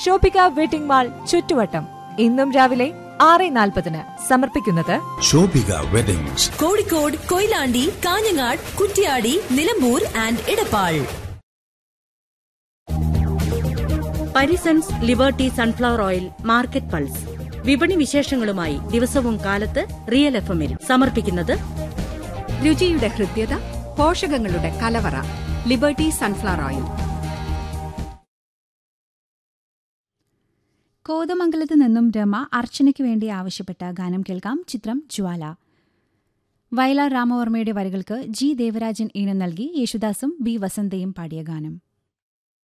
Shoppika wedding mall ചുറ്റുവട്ടം ഇന്നും രാവിലെ ആറ് നാൽപ്പതിന് സമർപ്പിക്കുന്നത് Shobhika weddings Kozhikode Koyilandy Kanhangad Kuttiady Nilambur and Edappal Parisons liberty sunflower oil market pulse വിപണി വിശേഷങ്ങളുമായി ദിവസവും കാലത്ത് റിയൽ എഫ് എമ്മിൽ സമർപ്പിക്കുന്നത് രുചിയുടെ ഹൃദ്യത പോഷകങ്ങളുടെ കലവറ ലിബർട്ടി സൺഫ്ലവർ ഓയിൽ കോതമംഗലത്ത് നിന്നും രമ അർച്ചനയ്ക്ക് വേണ്ടി ആവശ്യപ്പെട്ട ഗാനം കേൾക്കാം ചിത്രം ജ്വാല വയലാർ രാമവർമ്മയുടെ വരികൾക്ക് ജി ദേവരാജൻ ഈണം നൽകി യേശുദാസും ബി വസന്തയും പാടിയ ഗാനം